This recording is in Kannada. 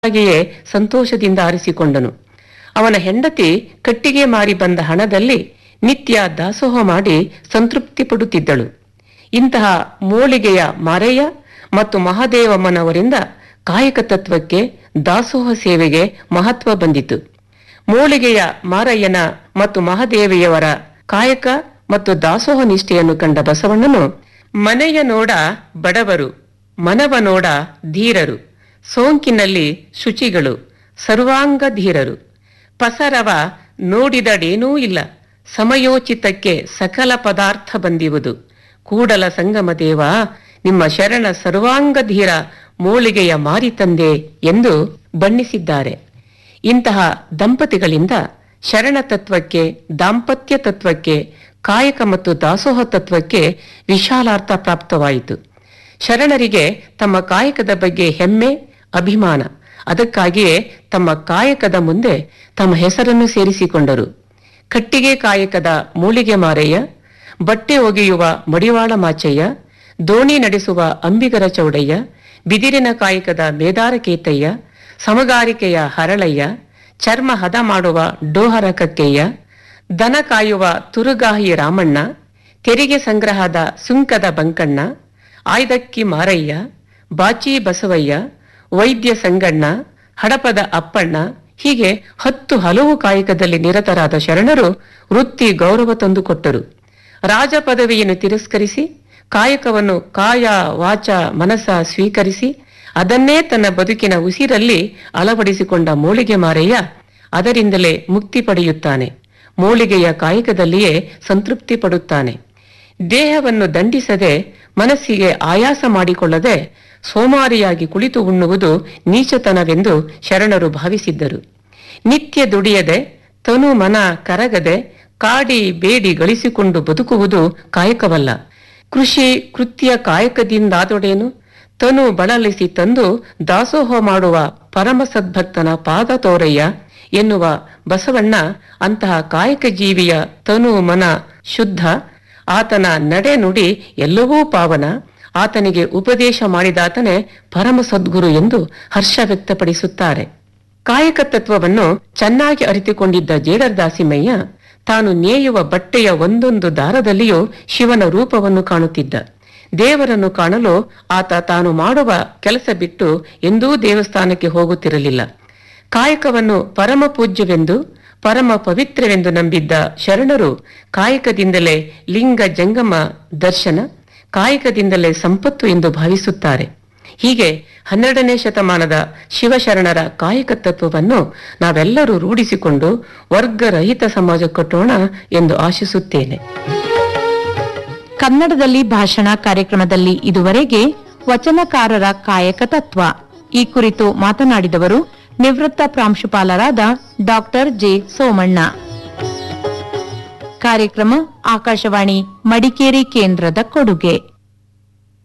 ಹಾಗೆಯೇ ಸಂತೋಷದಿಂದ ಆರಿಸಿಕೊಂಡನು ಅವನ ಹೆಂಡತಿ ಕಟ್ಟಿಗೆ ಮಾರಿ ಬಂದ ಹಣದಲ್ಲಿ ನಿತ್ಯ ದಾಸೋಹ ಮಾಡಿ ಸಂತೃಪ್ತಿ ಪಡುತ್ತಿದ್ದಳು ಇಂತಹ ಮೋಳಿಗೆಯ ಮಾರಯ್ಯ ಮತ್ತು ಮಹಾದೇವಮ್ಮನವರಿಂದ ಕಾಯಕ ತತ್ವಕ್ಕೆ ದಾಸೋಹ ಸೇವೆಗೆ ಮಹತ್ವ ಬಂದಿತು ಮೋಳಿಗೆಯ ಮಾರಯ್ಯನ ಮತ್ತು ಮಹಾದೇವಿಯವರ ಕಾಯಕ ಮತ್ತು ದಾಸೋಹ ನಿಷ್ಠೆಯನ್ನು ಕಂಡ ಬಸವಣ್ಣನು ಮನೆಯ ನೋಡ ಬಡವರು ಮನವ ನೋಡ ಧೀರರು ಸೋಂಕಿನಲ್ಲಿ ಶುಚಿಗಳು ಸರ್ವಾಂಗ ಧೀರರು ಪಸರವ ನೋಡಿದಡೇನೂ ಇಲ್ಲ ಸಮಯೋಚಿತಕ್ಕೆ ಸಕಲ ಪದಾರ್ಥ ಬಂದಿರುವುದು ಕೂಡಲ ಸಂಗಮ ದೇವ ನಿಮ್ಮ ಶರಣ ಸರ್ವಾಂಗ ಧೀರ ಮೋಳಿಗೆಯ ಮಾರಿ ತಂದೆ ಎಂದು ಬಣ್ಣಿಸಿದ್ದಾರೆ ಇಂತಹ ದಂಪತಿಗಳಿಂದ ಶರಣ ತತ್ವಕ್ಕೆ ದಾಂಪತ್ಯ ತತ್ವಕ್ಕೆ ಕಾಯಕ ಮತ್ತು ದಾಸೋಹ ತತ್ವಕ್ಕೆ ವಿಶಾಲಾರ್ಥ ಪ್ರಾಪ್ತವಾಯಿತು ಶರಣರಿಗೆ ತಮ್ಮ ಕಾಯಕದ ಬಗ್ಗೆ ಹೆಮ್ಮೆ ಅಭಿಮಾನ ಅದಕ್ಕಾಗಿಯೇ ತಮ್ಮ ಕಾಯಕದ ಮುಂದೆ ತಮ್ಮ ಹೆಸರನ್ನು ಸೇರಿಸಿಕೊಂಡರು ಕಟ್ಟಿಗೆ ಕಾಯಕದ ಮೂಲಿಗೆ ಮಾರಯ್ಯ ಬಟ್ಟೆ ಒಗೆಯುವ ಮಡಿವಾಳ ಮಾಚಯ್ಯ ದೋಣಿ ನಡೆಸುವ ಅಂಬಿಗರ ಚೌಡಯ್ಯ ಬಿದಿರಿನ ಕಾಯಕದ ಮೇದಾರ ಕೇತಯ್ಯ ಸಮಗಾರಿಕೆಯ ಹರಳಯ್ಯ ಚರ್ಮ ಹದ ಮಾಡುವ ಡೋಹರ ಕಕ್ಕಯ್ಯ ದನ ಕಾಯುವ ತುರುಗಾಹಿ ರಾಮಣ್ಣ ತೆರಿಗೆ ಸಂಗ್ರಹದ ಸುಂಕದ ಬಂಕಣ್ಣ ಆಯ್ದಕ್ಕಿ ಮಾರಯ್ಯ ಬಾಚಿ ಬಸವಯ್ಯ ವೈದ್ಯ ಸಂಗಣ್ಣ ಹಡಪದ ಅಪ್ಪಣ್ಣ ಹೀಗೆ ಹತ್ತು ಹಲವು ಕಾಯಕದಲ್ಲಿ ನಿರತರಾದ ಶರಣರು ವೃತ್ತಿ ಗೌರವ ತಂದುಕೊಟ್ಟರು ರಾಜ ಪದವಿಯನ್ನು ತಿರಸ್ಕರಿಸಿ ಕಾಯಕವನ್ನು ಕಾಯ ವಾಚ ಮನಸ ಸ್ವೀಕರಿಸಿ ಅದನ್ನೇ ತನ್ನ ಬದುಕಿನ ಉಸಿರಲ್ಲಿ ಅಳವಡಿಸಿಕೊಂಡ ಮೋಳಿಗೆ ಮಾರಯ್ಯ ಅದರಿಂದಲೇ ಮುಕ್ತಿ ಪಡೆಯುತ್ತಾನೆ ಮೋಳಿಗೆಯ ಕಾಯಕದಲ್ಲಿಯೇ ಸಂತೃಪ್ತಿ ಪಡುತ್ತಾನೆ ದೇಹವನ್ನು ದಂಡಿಸದೆ ಮನಸ್ಸಿಗೆ ಆಯಾಸ ಮಾಡಿಕೊಳ್ಳದೆ ಸೋಮಾರಿಯಾಗಿ ಕುಳಿತು ಉಣ್ಣುವುದು ನೀಚತನವೆಂದು ಶರಣರು ಭಾವಿಸಿದ್ದರು ನಿತ್ಯ ದುಡಿಯದೆ ತನು ಮನ ಕರಗದೆ ಕಾಡಿ ಬೇಡಿ ಗಳಿಸಿಕೊಂಡು ಬದುಕುವುದು ಕಾಯಕವಲ್ಲ ಕೃಷಿ ಕೃತ್ಯ ಕಾಯಕದಿಂದಾದೊಡೇನು ತನು ಬಳಲಿಸಿ ತಂದು ದಾಸೋಹ ಮಾಡುವ ಪರಮ ಸದ್ಭಕ್ತನ ಪಾದ ತೋರಯ್ಯ ಎನ್ನುವ ಬಸವಣ್ಣ ಅಂತಹ ಕಾಯಕ ಜೀವಿಯ ತನು ಮನ ಶುದ್ಧ ಆತನ ನಡೆ ನುಡಿ ಎಲ್ಲವೂ ಪಾವನ ಆತನಿಗೆ ಉಪದೇಶ ಮಾಡಿದಾತನೇ ಪರಮ ಸದ್ಗುರು ಎಂದು ಹರ್ಷ ವ್ಯಕ್ತಪಡಿಸುತ್ತಾರೆ ಕಾಯಕ ತತ್ವವನ್ನು ಚೆನ್ನಾಗಿ ಅರಿತುಕೊಂಡಿದ್ದ ಜೇಡರ್ ದಾಸಿಮಯ್ಯ ತಾನು ನೇಯುವ ಬಟ್ಟೆಯ ಒಂದೊಂದು ದಾರದಲ್ಲಿಯೂ ಶಿವನ ರೂಪವನ್ನು ಕಾಣುತ್ತಿದ್ದ ದೇವರನ್ನು ಕಾಣಲು ಆತ ತಾನು ಮಾಡುವ ಕೆಲಸ ಬಿಟ್ಟು ಎಂದೂ ದೇವಸ್ಥಾನಕ್ಕೆ ಹೋಗುತ್ತಿರಲಿಲ್ಲ ಕಾಯಕವನ್ನು ಪರಮ ಪೂಜ್ಯವೆಂದು ಪರಮ ಪವಿತ್ರವೆಂದು ನಂಬಿದ್ದ ಶರಣರು ಕಾಯಕದಿಂದಲೇ ಲಿಂಗ ಜಂಗಮ ದರ್ಶನ ಕಾಯಕದಿಂದಲೇ ಸಂಪತ್ತು ಎಂದು ಭಾವಿಸುತ್ತಾರೆ ಹೀಗೆ ಹನ್ನೆರಡನೇ ಶತಮಾನದ ಶಿವಶರಣರ ಕಾಯಕ ತತ್ವವನ್ನು ನಾವೆಲ್ಲರೂ ರೂಢಿಸಿಕೊಂಡು ವರ್ಗರಹಿತ ಸಮಾಜ ಕಟ್ಟೋಣ ಎಂದು ಆಶಿಸುತ್ತೇನೆ ಕನ್ನಡದಲ್ಲಿ ಭಾಷಣ ಕಾರ್ಯಕ್ರಮದಲ್ಲಿ ಇದುವರೆಗೆ ವಚನಕಾರರ ಕಾಯಕ ತತ್ವ ಈ ಕುರಿತು ಮಾತನಾಡಿದವರು ನಿವೃತ್ತ ಪ್ರಾಂಶುಪಾಲರಾದ ಡಾಕ್ಟರ್ ಜೆ ಸೋಮಣ್ಣ ಕಾರ್ಯಕ್ರಮ ಆಕಾಶವಾಣಿ ಮಡಿಕೇರಿ ಕೇಂದ್ರದ ಕೊಡುಗೆ